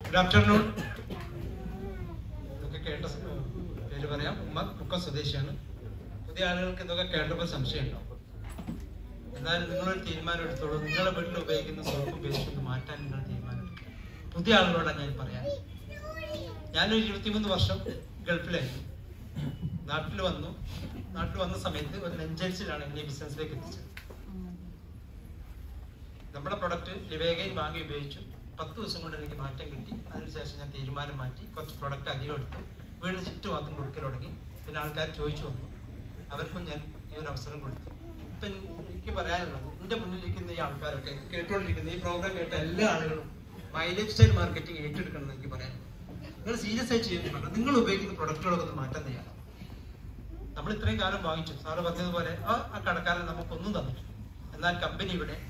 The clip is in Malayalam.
ഗുഡ് ആഫ്റ്റർനൂൺ ഇതൊക്കെ കേട്ട സ- പേര് പറയാം ഉമ്മ മുക്കം സ്വദേശിയാണ് പുതിയ ആളുകൾക്ക് ഇതൊക്കെ കേട്ടപ്പോൾ സംശയം ഉണ്ടാവും എന്നാൽ നിങ്ങളൊരു തീരുമാനം എടുത്തോളൂ നിങ്ങളുടെ വീട്ടിൽ ഉപയോഗിക്കുന്ന സോപ്പും പേസ്റ്റും ഒന്ന് മാറ്റാൻ നിങ്ങൾ തീരുമാനം എടുക്കുക. പുതിയ ആളുകളോടാണ് ഞാൻ പറയാൻ ഞാനൊരു ഇരുപത്തിമൂന്ന് വർഷം ഗൾഫിലായിരുന്നു നാട്ടിൽ വന്നു നാട്ടിൽ വന്ന സമയത്ത് ഒരു നെഞ്ചരിച്ചിലാണ് എന്നെ ഈ ബിസിനസ്സിലേക്ക് എത്തിച്ചത് നമ്മുടെ പ്രൊഡക്റ്റ് ലിവേഗയിൽ വാങ്ങി ഉപയോഗിച്ചു പത്ത് ദിവസം കൊണ്ട് എനിക്ക് മാറ്റം കിട്ടി അതിനുശേഷം ഞാൻ തീരുമാനം മാറ്റി കുറച്ച് പ്രൊഡക്റ്റ് അധികം എടുത്തു വീട് ചുറ്റും മാത്രം കൊടുക്കൽ തുടങ്ങി പിന്നെ ആൾക്കാർ ചോദിച്ചു വന്നു അവർക്കും ഞാൻ ഈ ഒരു അവസരം കൊടുത്തു ഇപ്പൊ എനിക്ക് പറയാനുള്ളത് എന്റെ മുന്നിലിരിക്കുന്ന ഈ ആൾക്കാരൊക്കെ കേട്ടുകൊണ്ടിരിക്കുന്ന ഈ പ്രോഗ്രാം കേട്ട എല്ലാ ആളുകളും മൈ ലൈഫ് സ്റ്റൈൽ മാർക്കറ്റിംഗ് ഏറ്റെടുക്കണം എന്ന് എനിക്ക് പറയാനുള്ളത് നിങ്ങൾ സീരിയസ് ആയി ചെയ്യുന്നുണ്ട് നിങ്ങൾ ഉപയോഗിക്കുന്ന പ്രൊഡക്റ്റുകളൊക്കെ ഒന്ന് മാറ്റാൻ തയ്യാറാണ് നമ്മൾ ഇത്രയും കാലം വാങ്ങിച്ചു സാറ് പറഞ്ഞതുപോലെ ആ ആ കടക്കാരൻ നമുക്കൊന്നും തന്നിട്ടില്ല എന്നാൽ കമ്പനി ഇവിടെ